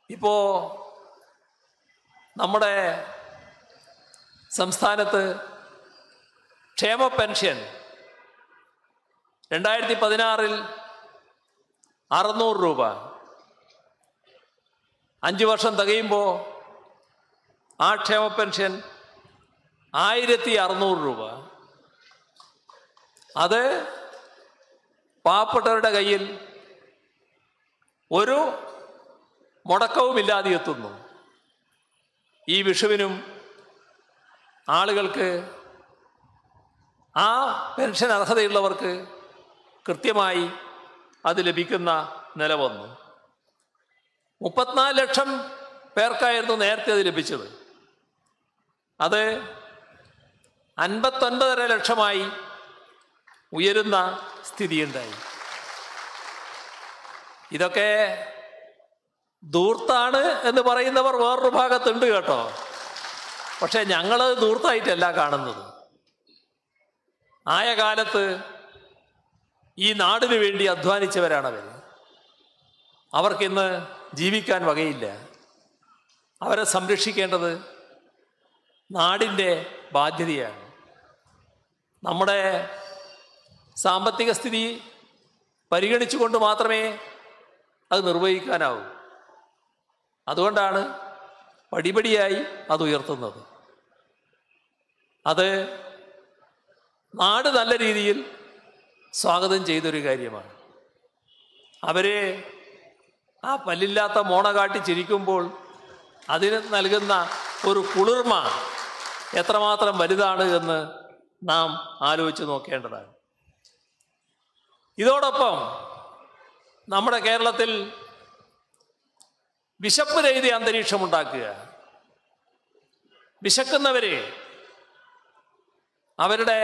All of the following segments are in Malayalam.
ഇപ്പോൾ നമ്മുടെ സംസ്ഥാനത്ത് ക്ഷേമ പെൻഷൻ രണ്ടായിരത്തി പതിനാറിൽ അറുന്നൂറ് രൂപ അഞ്ച് വർഷം തികയുമ്പോൾ ആ ക്ഷേമ പെൻഷൻ ആയിരത്തി അറുന്നൂറ് രൂപ അത് പാവപ്പെട്ടവരുടെ കയ്യിൽ ഒരു മുടക്കവുമില്ലാതെ എത്തുന്നു ഈ വിഷുവിനും ആളുകൾക്ക് ആ പെൻഷൻ അർഹതയുള്ളവർക്ക് കൃത്യമായി അത് ലഭിക്കുന്ന നില വന്നു മുപ്പത്തിനാല് ലക്ഷം പേർക്കായിരുന്നു നേരത്തെ അത് ലഭിച്ചത് അത് അൻപത്തൊൻപതര ലക്ഷമായി ഉയരുന്ന സ്ഥിതിയുണ്ടായി ഇതൊക്കെ ദൂർത്താണ് എന്ന് പറയുന്നവർ വേറൊരു ഭാഗത്തുണ്ട് കേട്ടോ പക്ഷെ ഞങ്ങളത് ദൂർത്തായിട്ടല്ല കാണുന്നത് ആയ കാലത്ത് ഈ നാടിനു വേണ്ടി അധ്വാനിച്ചവരാണവർ അവർക്കിന്ന് ജീവിക്കാൻ വകയില്ല അവരെ സംരക്ഷിക്കേണ്ടത് നാടിൻ്റെ ബാധ്യതയാണ് നമ്മുടെ സാമ്പത്തിക സ്ഥിതി പരിഗണിച്ചുകൊണ്ട് മാത്രമേ അത് നിർവഹിക്കാനാവൂ അതുകൊണ്ടാണ് പടിപടിയായി അത് ഉയർത്തുന്നത് അത് നാട് നല്ല രീതിയിൽ സ്വാഗതം ചെയ്തൊരു കാര്യമാണ് അവര് ആ പല്ലില്ലാത്ത മോണ കാട്ടി ചിരിക്കുമ്പോൾ അതിന് നൽകുന്ന ഒരു കുളിർമ എത്രമാത്രം വലുതാണ് എന്ന് നാം ആലോചിച്ച് നോക്കേണ്ടതാണ് ഇതോടൊപ്പം നമ്മുടെ കേരളത്തിൽ വിശപ്പ് രഹിത അന്തരീക്ഷം ഉണ്ടാക്കുക വിശക്കുന്നവരെ അവരുടെ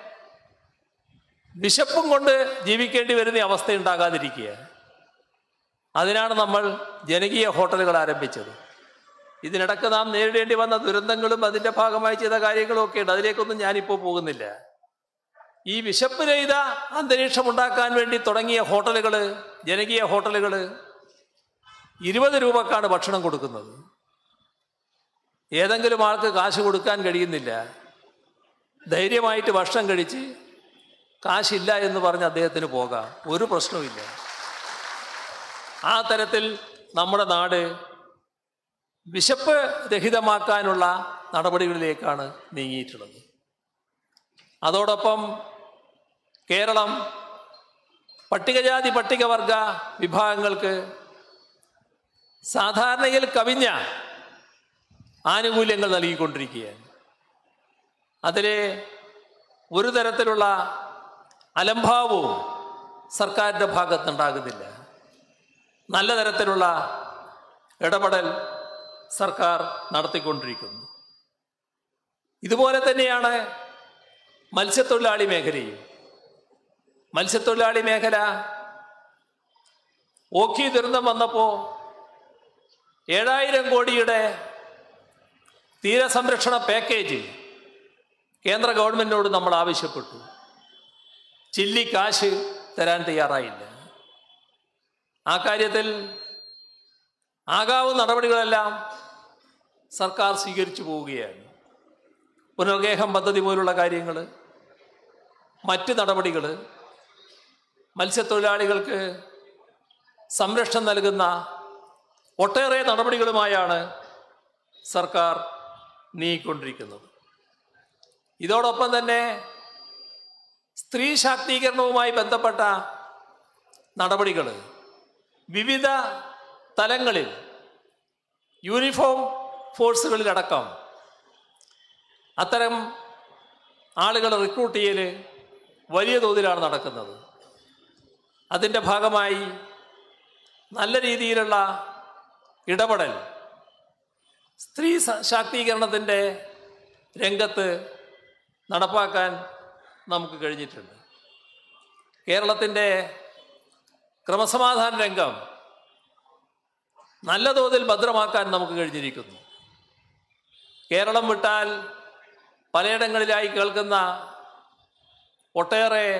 വിശപ്പും കൊണ്ട് ജീവിക്കേണ്ടി വരുന്ന അവസ്ഥ ഉണ്ടാകാതിരിക്കുക അതിനാണ് നമ്മൾ ജനകീയ ഹോട്ടലുകൾ ആരംഭിച്ചത് ഇതിനിടക്ക് നാം നേരിടേണ്ടി വന്ന ദുരന്തങ്ങളും അതിൻ്റെ ഭാഗമായി ചെയ്ത കാര്യങ്ങളും ഒക്കെ ഉണ്ട് അതിലേക്കൊന്നും ഞാനിപ്പോൾ പോകുന്നില്ല ഈ വിശപ്പ് രഹിത അന്തരീക്ഷം ഉണ്ടാക്കാൻ വേണ്ടി തുടങ്ങിയ ഹോട്ടലുകൾ ജനകീയ ഹോട്ടലുകൾ ഇരുപത് രൂപക്കാണ് ഭക്ഷണം കൊടുക്കുന്നത് ഏതെങ്കിലും ആൾക്ക് കാശ് കൊടുക്കാൻ കഴിയുന്നില്ല ധൈര്യമായിട്ട് ഭക്ഷണം കഴിച്ച് കാശില്ല എന്ന് പറഞ്ഞ് അദ്ദേഹത്തിന് പോകാം ഒരു പ്രശ്നവുമില്ല ആ തരത്തിൽ നമ്മുടെ നാട് വിശപ്പ് രഹിതമാക്കാനുള്ള നടപടികളിലേക്കാണ് നീങ്ങിയിട്ടുള്ളത് അതോടൊപ്പം കേരളം പട്ടികജാതി പട്ടികവർഗ വിഭാഗങ്ങൾക്ക് സാധാരണയിൽ കവിഞ്ഞ ആനുകൂല്യങ്ങൾ നൽകിക്കൊണ്ടിരിക്കുകയാണ് അതിൽ ഒരു തരത്തിലുള്ള അലംഭാവവും സർക്കാരിൻ്റെ ഭാഗത്തുണ്ടാകുന്നില്ല നല്ല തരത്തിലുള്ള ഇടപെടൽ സർക്കാർ നടത്തിക്കൊണ്ടിരിക്കുന്നു ഇതുപോലെ തന്നെയാണ് മത്സ്യത്തൊഴിലാളി മേഖലയും മത്സ്യത്തൊഴിലാളി മേഖല ഓഖി ദുരന്തം വന്നപ്പോൾ ഏഴായിരം കോടിയുടെ തീരസംരക്ഷണ പാക്കേജ് കേന്ദ്ര ഗവൺമെന്റിനോട് നമ്മൾ ആവശ്യപ്പെട്ടു ചില്ലി കാശ് തരാൻ തയ്യാറായില്ല ആ കാര്യത്തിൽ ആകാവുന്ന നടപടികളെല്ലാം സർക്കാർ സ്വീകരിച്ചു പോവുകയാണ് പുനർഗേഹം പദ്ധതി പോലുള്ള കാര്യങ്ങൾ മറ്റ് നടപടികൾ മത്സ്യത്തൊഴിലാളികൾക്ക് സംരക്ഷണം നൽകുന്ന ഒട്ടേറെ നടപടികളുമായാണ് സർക്കാർ നീങ്ങിക്കൊണ്ടിരിക്കുന്നത് ഇതോടൊപ്പം തന്നെ സ്ത്രീ ശാക്തീകരണവുമായി ബന്ധപ്പെട്ട നടപടികൾ വിവിധ തലങ്ങളിൽ യൂണിഫോം ഫോഴ്സുകളിലടക്കം അത്തരം ആളുകളെ റിക്രൂട്ട് ചെയ്യൽ വലിയ തോതിലാണ് നടക്കുന്നത് അതിൻ്റെ ഭാഗമായി നല്ല രീതിയിലുള്ള ഇടപെടൽ സ്ത്രീ സ- ശാക്തീകരണത്തിൻ്റെ രംഗത്ത് നടപ്പാക്കാൻ നമുക്ക് കഴിഞ്ഞിട്ടുണ്ട് കേരളത്തിൻ്റെ ക്രമസമാധാന രംഗം നല്ല തോതിൽ ഭദ്രമാക്കാൻ നമുക്ക് കഴിഞ്ഞിരിക്കുന്നു കേരളം വിട്ടാൽ പലയിടങ്ങളിലായി കേൾക്കുന്ന ഒട്ടേറെ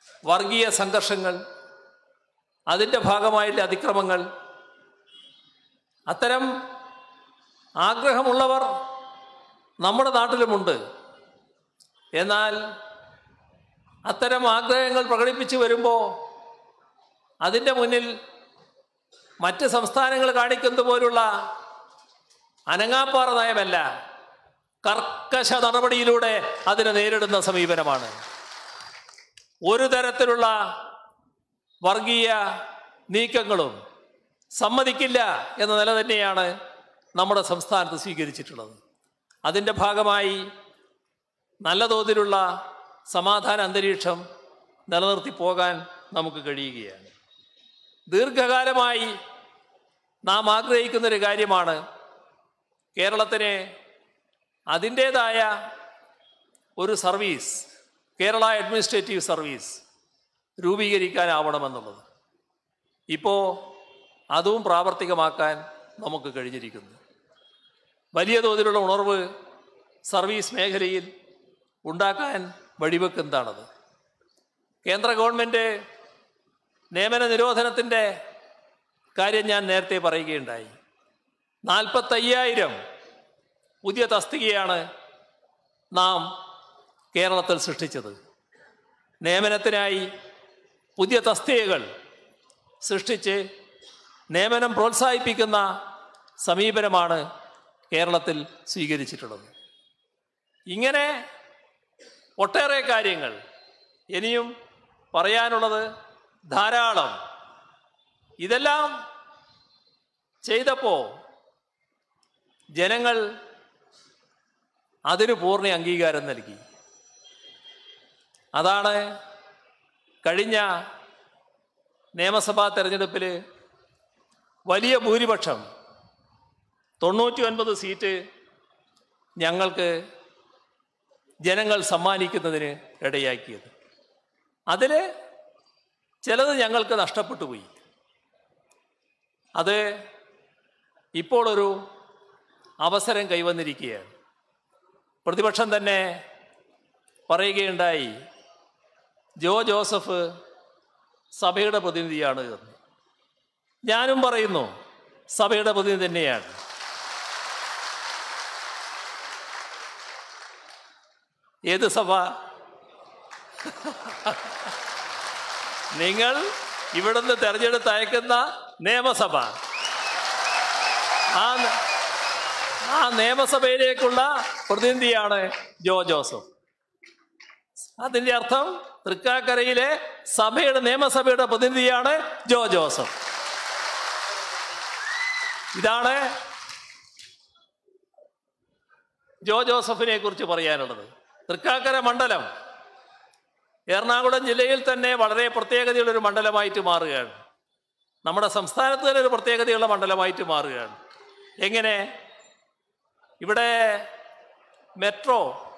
വർഗീയ സംഘർഷങ്ങൾ അതിൻ്റെ ഭാഗമായിട്ടുള്ള അതിക്രമങ്ങൾ അത്തരം ആഗ്രഹമുള്ളവർ നമ്മുടെ നാട്ടിലുമുണ്ട് എന്നാൽ അത്തരം ആഗ്രഹങ്ങൾ പ്രകടിപ്പിച്ചു വരുമ്പോൾ അതിൻ്റെ മുന്നിൽ മറ്റ് സംസ്ഥാനങ്ങൾ കാണിക്കുന്നത് പോലുള്ള അനങ്ങാപ്പാറ നയമല്ല കർക്കശ നടപടിയിലൂടെ അതിനെ നേരിടുന്ന സമീപനമാണ് ഒരു തരത്തിലുള്ള വർഗീയ നീക്കങ്ങളും സമ്മതിക്കില്ല എന്ന നില തന്നെയാണ് നമ്മുടെ സംസ്ഥാനത്ത് സ്വീകരിച്ചിട്ടുള്ളത് അതിൻ്റെ ഭാഗമായി നല്ല തോതിലുള്ള സമാധാന അന്തരീക്ഷം നിലനിർത്തി പോകാൻ നമുക്ക് കഴിയുകയാണ് ദീർഘകാലമായി നാം ആഗ്രഹിക്കുന്നൊരു കാര്യമാണ് കേരളത്തിന് അതിൻ്റേതായ ഒരു സർവീസ് കേരള അഡ്മിനിസ്ട്രേറ്റീവ് സർവീസ് രൂപീകരിക്കാനാവണമെന്നുള്ളത് ഇപ്പോൾ അതും പ്രാവർത്തികമാക്കാൻ നമുക്ക് കഴിഞ്ഞിരിക്കുന്നു വലിയ തോതിലുള്ള ഉണർവ് സർവീസ് മേഖലയിൽ ഉണ്ടാക്കാൻ വഴിവെക്കുന്നതാണത് കേന്ദ്ര ഗവൺമെൻറ് നിയമന നിരോധനത്തിൻ്റെ കാര്യം ഞാൻ നേരത്തെ പറയുകയുണ്ടായി നാൽപ്പത്തയ്യായിരം പുതിയ തസ്തികയാണ് നാം കേരളത്തിൽ സൃഷ്ടിച്ചത് നിയമനത്തിനായി പുതിയ തസ്തികകൾ സൃഷ്ടിച്ച് നിയമനം പ്രോത്സാഹിപ്പിക്കുന്ന സമീപനമാണ് കേരളത്തിൽ സ്വീകരിച്ചിട്ടുള്ളത് ഇങ്ങനെ ഒട്ടേറെ കാര്യങ്ങൾ ഇനിയും പറയാനുള്ളത് ധാരാളം ഇതെല്ലാം ചെയ്തപ്പോൾ ജനങ്ങൾ അതിന് പൂർണ്ണ അംഗീകാരം നൽകി അതാണ് കഴിഞ്ഞ നിയമസഭാ തെരഞ്ഞെടുപ്പിൽ വലിയ ഭൂരിപക്ഷം തൊണ്ണൂറ്റി ഒൻപത് സീറ്റ് ഞങ്ങൾക്ക് ജനങ്ങൾ സമ്മാനിക്കുന്നതിന് ഇടയാക്കിയത് അതിൽ ചിലത് ഞങ്ങൾക്ക് നഷ്ടപ്പെട്ടു പോയി അത് ഇപ്പോൾ ഒരു അവസരം കൈവന്നിരിക്കുകയാണ് പ്രതിപക്ഷം തന്നെ പറയുകയുണ്ടായി ജോ ജോസഫ് സഭയുടെ പ്രതിനിധിയാണ് എന്ന് ഞാനും പറയുന്നു സഭയുടെ പ്രതിനിധി തന്നെയാണ് ഏത് സഭ നിങ്ങൾ ഇവിടുന്ന് തെരഞ്ഞെടുത്ത് അയക്കുന്ന നിയമസഭ ആ ആ നിയമസഭയിലേക്കുള്ള പ്രതിനിധിയാണ് ജോ ജോസഫ് അതിന്റെ അർത്ഥം തൃക്കാക്കരയിലെ സഭയുടെ നിയമസഭയുടെ പ്രതിനിധിയാണ് ജോ ജോസഫ് ഇതാണ് ജോ ജോസഫിനെ കുറിച്ച് പറയാനുള്ളത് തൃക്കാക്കര മണ്ഡലം എറണാകുളം ജില്ലയിൽ തന്നെ വളരെ പ്രത്യേകതയുള്ള ഒരു മണ്ഡലമായിട്ട് മാറുകയാണ് നമ്മുടെ സംസ്ഥാനത്ത് തന്നെ ഒരു പ്രത്യേകതയുള്ള മണ്ഡലമായിട്ട് മാറുകയാണ് എങ്ങനെ ഇവിടെ മെട്രോ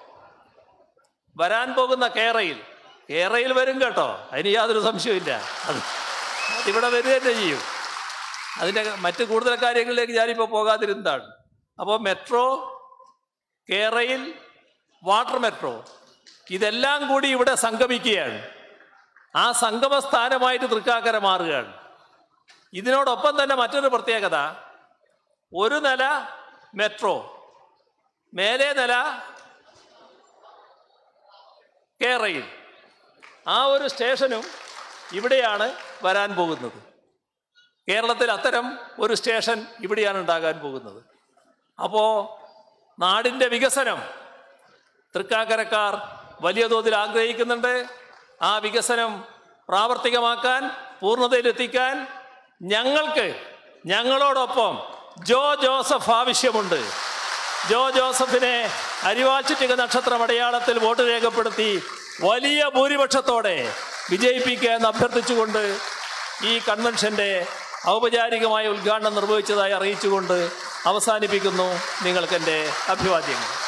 വരാൻ പോകുന്ന കേരയിൽ കേരയിൽ വരും കേട്ടോ അതിന് യാതൊരു സംശയമില്ല അത് അതിവിടെ വരിക തന്നെ ചെയ്യും അതിൻ്റെ മറ്റ് കൂടുതൽ കാര്യങ്ങളിലേക്ക് ഞാനിപ്പോൾ പോകാതിരുന്നതാണ് അപ്പോൾ മെട്രോ കേരയിൽ വാട്ടർ മെട്രോ ഇതെല്ലാം കൂടി ഇവിടെ സംഗമിക്കുകയാണ് ആ സംഗമ സ്ഥാനമായിട്ട് തൃക്കാക്കര മാറുകയാണ് ഇതിനോടൊപ്പം തന്നെ മറ്റൊരു പ്രത്യേകത ഒരു നില മെട്രോ മേലെ നില കേരയിൽ ആ ഒരു സ്റ്റേഷനും ഇവിടെയാണ് വരാൻ പോകുന്നത് കേരളത്തിൽ അത്തരം ഒരു സ്റ്റേഷൻ ഇവിടെയാണ് ഉണ്ടാകാൻ പോകുന്നത് അപ്പോൾ നാടിൻ്റെ വികസനം തൃക്കാക്കരക്കാർ വലിയ തോതിൽ ആഗ്രഹിക്കുന്നുണ്ട് ആ വികസനം പ്രാവർത്തികമാക്കാൻ പൂർണ്ണതയിലെത്തിക്കാൻ ഞങ്ങൾക്ക് ഞങ്ങളോടൊപ്പം ജോ ജോസഫ് ആവശ്യമുണ്ട് ജോ ജോസഫിനെ അരിവാച്ചിറ്റിക നക്ഷത്രം അടയാളത്തിൽ വോട്ട് രേഖപ്പെടുത്തി വലിയ ഭൂരിപക്ഷത്തോടെ വിജയിപ്പിക്കുക എന്ന് അഭ്യർത്ഥിച്ചുകൊണ്ട് ഈ കൺവെൻഷന്റെ ഔപചാരികമായ ഉദ്ഘാടനം നിർവഹിച്ചതായി അറിയിച്ചുകൊണ്ട് അവസാനിപ്പിക്കുന്നു നിങ്ങൾക്കെൻ്റെ അഭിവാദ്യങ്ങൾ